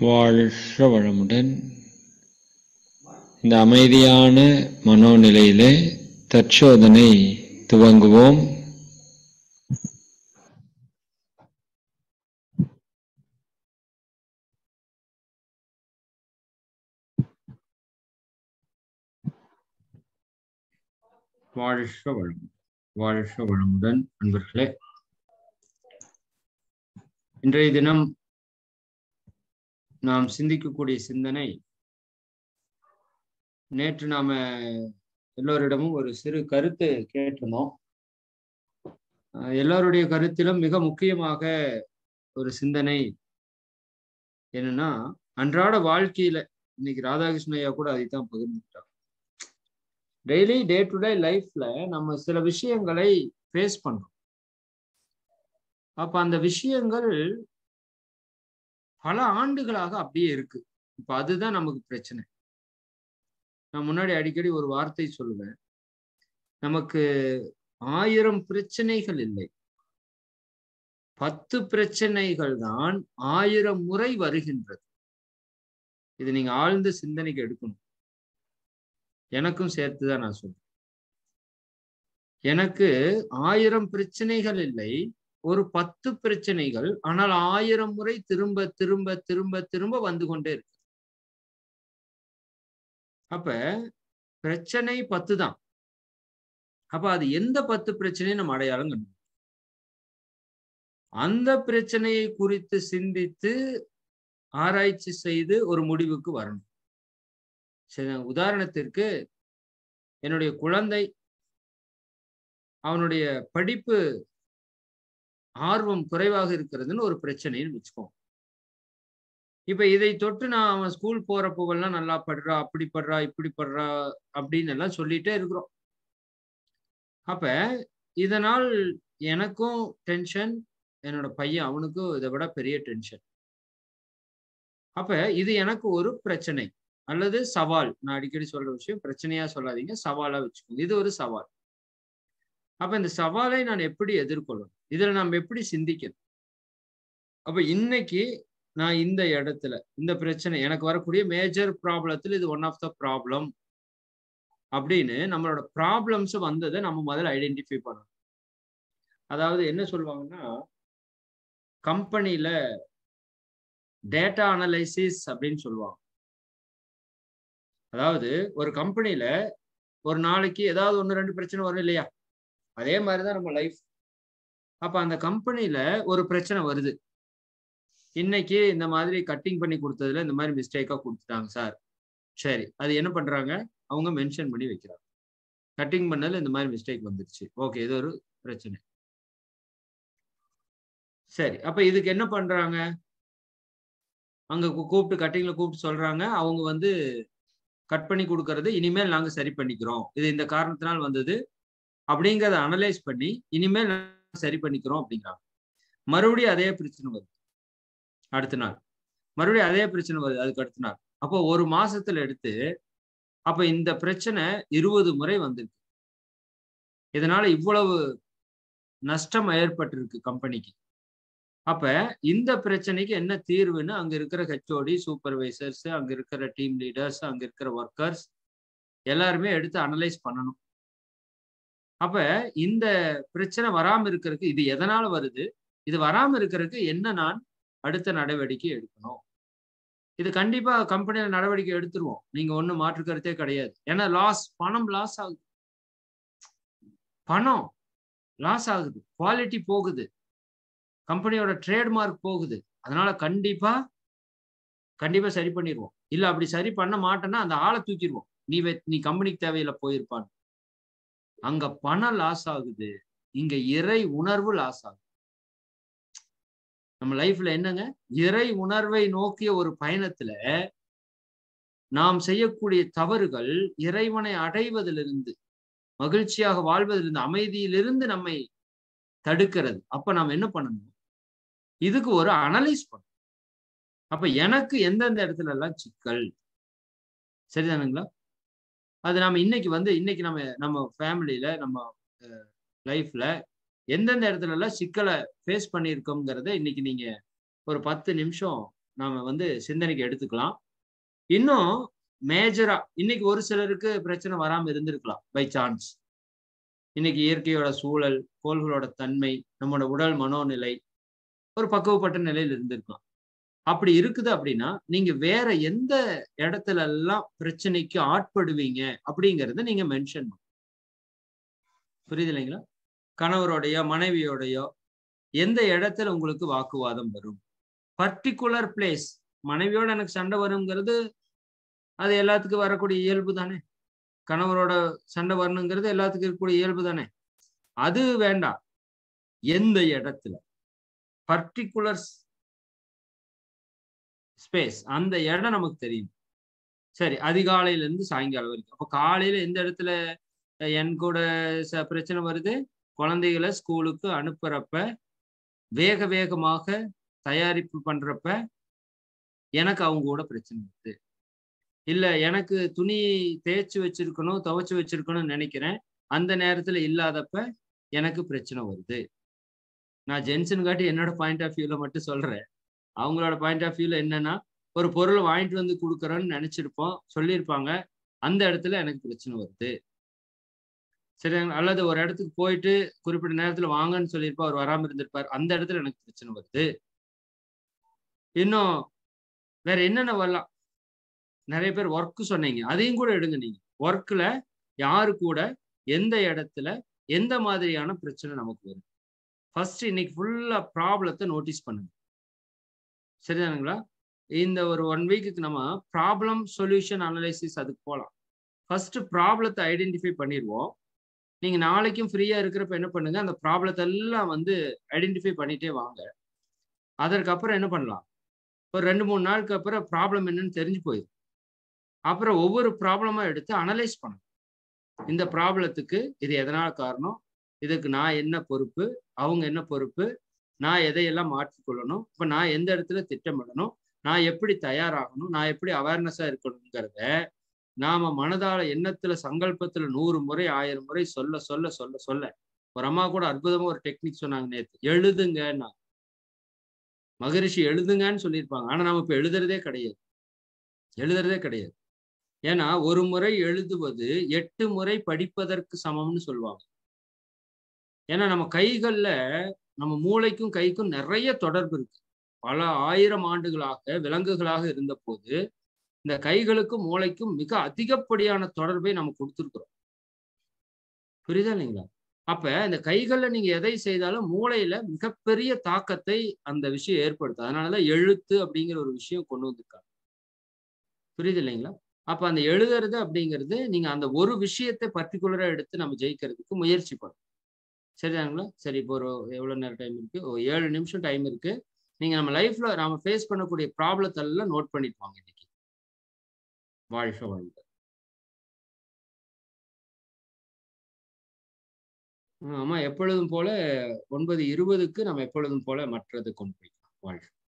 வாழ்க வளமுடன் இந்த அமைதியான மனோநிலையிலே தற்சோதனை துவங்குவோம் வாழ்க வளம் வாழ்க வளமுடன் அன்பர்களே இன்றைய தினம் நாம் சிந்திக்கக்கூடிய சிந்தனை நேற்று நாம எல்லோரிடமும் ஒரு சிறு கருத்து கேட்டிருந்தோம் அஹ் எல்லோருடைய கருத்திலும் மிக முக்கியமாக ஒரு சிந்தனை என்னன்னா அன்றாட வாழ்க்கையில இன்னைக்கு ராதாகிருஷ்ண ஐயா கூட அதைத்தான் பகிர்ந்துட்டாங்க டெய்லி டே டு டே லைஃப்ல நம்ம சில விஷயங்களை ஃபேஸ் பண்றோம் அப்ப அந்த விஷயங்கள் பல ஆண்டுகளாக அப்படியே இருக்கு இப்ப அதுதான் நமக்கு பிரச்சனை நான் முன்னாடி அடிக்கடி ஒரு வார்த்தை சொல்லுவேன் நமக்கு ஆயிரம் பிரச்சனைகள் இல்லை பத்து பிரச்சனைகள் தான் ஆயிரம் முறை வருகின்றது இது நீங்க ஆழ்ந்த சிந்தனைக்கு எடுக்கணும் எனக்கும் சேர்த்துதான் நான் சொல்றேன் எனக்கு ஆயிரம் பிரச்சனைகள் இல்லை ஒரு பத்து பிரச்சனைகள் ஆனால் ஆயிரம் முறை திரும்ப திரும்ப திரும்ப திரும்ப வந்து கொண்டே இருக்கு அப்ப பிரச்சனை பத்து தான் அப்ப அது எந்த பத்து பிரச்சனையும் நம்ம அடையாளம் கண்டு அந்த பிரச்சனையை குறித்து சிந்தித்து ஆராய்ச்சி செய்து ஒரு முடிவுக்கு வரணும் சரி உதாரணத்திற்கு என்னுடைய குழந்தை அவனுடைய படிப்பு ஆர்வம் குறைவாக இருக்கிறதுன்னு ஒரு பிரச்சனைன்னு வச்சுக்கோம் இப்ப இதை தொட்டு நான் அவன் ஸ்கூல் போறப்போவெல்லாம் நல்லா படுறா அப்படி படுறா இப்படி படுறா அப்படின்னு எல்லாம் சொல்லிட்டே இருக்கிறோம் அப்ப இதனால் எனக்கும் டென்ஷன் என்னோட பையன் அவனுக்கும் இதை விட பெரிய டென்ஷன் அப்ப இது எனக்கு ஒரு பிரச்சனை அல்லது சவால் நான் அடிக்கடி சொல்ற விஷயம் பிரச்சனையா சொல்லாதீங்க சவாலா வச்சுக்கோங்க இது ஒரு சவால் அப்ப இந்த சவாலை நான் எப்படி எதிர்கொள்ளணும் இதுல நாம் எப்படி சிந்திக்கணும் அப்ப இன்னைக்கு நான் இந்த இடத்துல இந்த பிரச்சனை எனக்கு வரக்கூடிய மேஜர் ப்ராப்ளத்தில் இது ஒன் ஆஃப் த ப்ராப்ளம் அப்படின்னு நம்மளோட ப்ராப்ளம்ஸ் வந்ததை நம்ம முதல்ல ஐடென்டிஃபை பண்ணணும் அதாவது என்ன சொல்லுவாங்கன்னா கம்பெனியில டேட்டா அனலைசிஸ் அப்படின்னு சொல்லுவாங்க அதாவது ஒரு கம்பெனியில ஒரு நாளைக்கு ஏதாவது ஒன்று ரெண்டு பிரச்சனை வரும் இல்லையா அதே மாதிரிதான் நம்ம லைஃப் அப்ப அந்த கம்பெனில ஒரு பிரச்சனை வருது இன்னைக்கு இந்த மாதிரி கட்டிங் பண்ணி கொடுத்ததுல இந்த மாதிரி மிஸ்டேக்கா கொடுத்துட்டாங்க சார் சரி அது என்ன பண்றாங்க அவங்க மென்ஷன் பண்ணி வைக்கிறாங்க கட்டிங் பண்ணதுல இந்த மாதிரி மிஸ்டேக் வந்துருச்சு ஓகே இது ஒரு பிரச்சனை சரி அப்ப இதுக்கு என்ன பண்றாங்க அங்க கூப்பிட்டு கட்டிங்ல கூப்பிட்டு சொல்றாங்க அவங்க வந்து கட் பண்ணி கொடுக்கறது இனிமேல் நாங்க சரி பண்ணிக்கிறோம் இது இந்த காரணத்தினால் வந்தது அப்படிங்கிறத அனலைஸ் பண்ணி இனிமேல் சரி பண்ணிக்கிறோம் அப்படிங்கிறாங்க மறுபடியும் அதே பிரச்சனை வருது அடுத்த நாள் மறுபடியும் அதே பிரச்சனை வருது அதுக்கு அடுத்த நாள் அப்போ ஒரு மாசத்துல எடுத்து அப்ப இந்த பிரச்சனை இருபது முறை வந்திருக்கு இதனால இவ்வளவு நஷ்டம் ஏற்பட்டிருக்கு கம்பெனிக்கு அப்ப இந்த பிரச்சனைக்கு என்ன தீர்வுன்னு அங்க இருக்கிற ஹெச்ஓடி சூப்பர்வைசர்ஸ் அங்க இருக்கிற டீம் லீடர்ஸ் அங்க இருக்கிற ஒர்க்கர்ஸ் எல்லாருமே எடுத்து அனலைஸ் பண்ணணும் அப்ப இந்த பிரச்சனை வராம இருக்கிறதுக்கு இது எதனால வருது இது வராம இருக்கிறதுக்கு என்ன நான் அடுத்த நடவடிக்கை எடுக்கணும் இது கண்டிப்பா கம்பெனியில நடவடிக்கை எடுத்துருவோம் நீங்க ஒண்ணு மாற்று கருத்தே கிடையாது ஏன்னா லாஸ் பணம் லாஸ் ஆகுது பணம் லாஸ் ஆகுது குவாலிட்டி போகுது கம்பெனியோட ட்ரேட்மார்க் போகுது அதனால கண்டிப்பா கண்டிப்பா சரி பண்ணிடுவோம் இல்ல அப்படி சரி பண்ண மாட்டேன்னா அந்த ஆளை தூக்கிடுவோம் நீ நீ கம்பெனிக்கு தேவையில்ல போயிருப்பான் அங்க பணம் லாஸ் ஆகுது இங்க இறை உணர்வு லாஸ் ஆகுது நம்ம லைஃப்ல என்னங்க இறை உணர்வை நோக்கிய ஒரு பயணத்துல நாம் செய்யக்கூடிய தவறுகள் இறைவனை அடைவதிலிருந்து மகிழ்ச்சியாக வாழ்வதிலிருந்து அமைதியிலிருந்து நம்மை தடுக்கிறது அப்ப நாம் என்ன பண்ணணும் இதுக்கு ஒரு அனலைஸ் பண்ணணும் அப்ப எனக்கு எந்தெந்த இடத்துல எல்லாம் சிக்கல் சரிதானுங்களா அது நம்ம இன்னைக்கு வந்து இன்னைக்கு நம்ம நம்ம ஃபேமிலியில நம்ம லைஃப்ல எந்தெந்த இடத்துல எல்லாம் சிக்கலை ஃபேஸ் பண்ணியிருக்கோங்கிறத இன்னைக்கு நீங்க ஒரு பத்து நிமிஷம் நாம வந்து சிந்தனைக்கு எடுத்துக்கலாம் இன்னும் மேஜரா இன்னைக்கு ஒரு சிலருக்கு பிரச்சனை வராம இருந்திருக்கலாம் பை சான்ஸ் இன்னைக்கு இயற்கையோட சூழல் கோள்களோட தன்மை நம்மளோட உடல் மனோநிலை ஒரு பக்குவப்பட்ட நிலையில் இருந்திருக்கலாம் அப்படி இருக்குது அப்படின்னா நீங்க வேற எந்த இடத்துல எல்லாம் பிரச்சனைக்கு ஆட்படுவீங்க அப்படிங்கறத நீங்க மென்ஷன் பண்ணுங்க புரியுது இல்லைங்களா கணவரோடையோ மனைவியோடையோ எந்த இடத்துல உங்களுக்கு வாக்குவாதம் வரும் பர்டிகுலர் பிளேஸ் மனைவியோட எனக்கு சண்டை வருங்கிறது அது எல்லாத்துக்கும் வரக்கூடிய இயல்பு தானே கணவரோட சண்டை வரணுங்கிறது எல்லாத்துக்கும் இருக்கக்கூடிய இயல்பு தானே அது வேண்டாம் எந்த இடத்துல பர்டிகுலர் ஸ்பேஸ் அந்த இடம் நமக்கு தெரியும் சரி அதிகாலையில இருந்து சாயங்காலம் வரைக்கும் அப்போ காலையில எந்த இடத்துல என் கூட ச பிரச்சனை வருது குழந்தைகளை ஸ்கூலுக்கு அனுப்புறப்ப வேக வேகமாக தயாரிப்பு பண்றப்ப எனக்கு அவங்க கூட பிரச்சனை வருது இல்ல எனக்கு துணி தேய்ச்சி வச்சிருக்கணும் துவைச்சு வச்சிருக்கணும்னு நினைக்கிறேன் அந்த நேரத்துல இல்லாதப்ப எனக்கு பிரச்சனை வருது நான் ஜென்சன் காட்டி என்னோட பாயிண்ட் ஆஃப் வியூல மட்டும் சொல்றேன் அவங்களோட பாயிண்ட் ஆஃப் வியூல என்னன்னா ஒரு பொருள் வாங்கிட்டு வந்து கொடுக்குறோன்னு நினைச்சிருப்போம் சொல்லியிருப்பாங்க அந்த இடத்துல எனக்கு பிரச்சனை வருது சரி அல்லது ஒரு இடத்துக்கு போயிட்டு குறிப்பிட்ட நேரத்துல வாங்கன்னு சொல்லியிருப்பா அவர் வராம இருந்திருப்பார் அந்த இடத்துல எனக்கு பிரச்சனை வருது இன்னும் வேற என்னென்ன வரலாம் நிறைய பேர் ஒர்க் சொன்னீங்க அதையும் கூட எடுங்க நீங்க ஒர்க்ல யாரு கூட எந்த இடத்துல எந்த மாதிரியான பிரச்சனை நமக்கு வரும் ஃபர்ஸ்ட் இன்னைக்கு ஃபுல்லா ப்ராப்ளத்தை நோட்டீஸ் பண்ணுங்க சரிதானுங்களா இந்த ஒரு ஒன் வீக்குக்கு நம்ம ப்ராப்ளம் சொல்யூஷன் அனலைசிஸ் அதுக்கு போகலாம் ஃபர்ஸ்ட் ப்ராப்ளத்தை ஐடென்டிஃபை பண்ணிடுவோம் நீங்க நாளைக்கும் ஃப்ரீயா இருக்கிறப்ப என்ன பண்ணுங்க அந்த ப்ராப்ளத்தை எல்லாம் வந்து ஐடென்டிஃபை பண்ணிட்டே வாங்க அதற்கப்புறம் என்ன பண்ணலாம் ஒரு ரெண்டு மூணு நாளுக்கு அப்புறம் ப்ராப்ளம் என்னன்னு தெரிஞ்சு போயிடும் அப்புறம் ஒவ்வொரு ப்ராப்ளமா எடுத்து அனலைஸ் பண்ணணும் இந்த ப்ராப்ளத்துக்கு இது எதனால காரணம் இதுக்கு நான் என்ன பொறுப்பு அவங்க என்ன பொறுப்பு நான் எதையெல்லாம் மாற்றிக்கொள்ளணும் இப்போ நான் எந்த இடத்துல திட்டமிடணும் நான் எப்படி தயாராகணும் நான் எப்படி அவேர்னஸா இருக்கணுங்கிறத நாம மனதால எண்ணத்துல சங்கல்பத்துல நூறு முறை ஆயிரம் முறை சொல்ல சொல்ல சொல்ல சொல்ல ஒரு அம்மா கூட அற்புதமா ஒரு டெக்னிக் சொன்னாங்க நேற்று எழுதுங்கன்னா மகரிஷி எழுதுங்கன்னு சொல்லியிருப்பாங்க ஆனா நம்ம இப்ப எழுதுறதே கிடையாது எழுதுறதே கிடையாது ஏன்னா ஒரு முறை எழுதுவது எட்டு முறை படிப்பதற்கு சமம்னு சொல்லுவாங்க ஏன்னா நம்ம கைகள்ல நம்ம மூளைக்கும் கைக்கும் நிறைய தொடர்பு இருக்கு பல ஆயிரம் ஆண்டுகளாக விலங்குகளாக இருந்த போது இந்த கைகளுக்கும் மூளைக்கும் மிக அதிகப்படியான தொடர்பை நம்ம கொடுத்துருக்குறோம் புரியுதா இல்லைங்களா அப்ப இந்த கைகள்ல நீங்க எதை செய்தாலும் மூளையில மிகப்பெரிய தாக்கத்தை அந்த விஷயம் ஏற்படுத்தும் அதனாலதான் எழுத்து அப்படிங்கிற ஒரு விஷயம் கொண்டு வந்திருக்காங்க புரியுது இல்லைங்களா அப்ப அந்த எழுதுறது அப்படிங்கிறது நீங்க அந்த ஒரு விஷயத்தை பர்டிகுலரா எடுத்து நம்ம ஜெயிக்கிறதுக்கு முயற்சி பண்ணணும் சரிதாங்களா சரி இப்போ ஒரு எவ்வளவு நேரம் டைம் இருக்கு ஒரு ஏழு நிமிஷம் டைம் இருக்கு நீங்க நம்ம லைஃப்ல நாம ஃபேஸ் பண்ணக்கூடிய ப்ராப்ளத்தை எல்லாம் நோட் பண்ணிட்டு வாங்க இன்னைக்கு வாழ்க வாழ்க ஆமா எப்பொழுதும் போல ஒன்பது இருபதுக்கு நம்ம எப்பொழுதும் போல மற்றது கொண்டு போய்க்கலாம் வாழ்க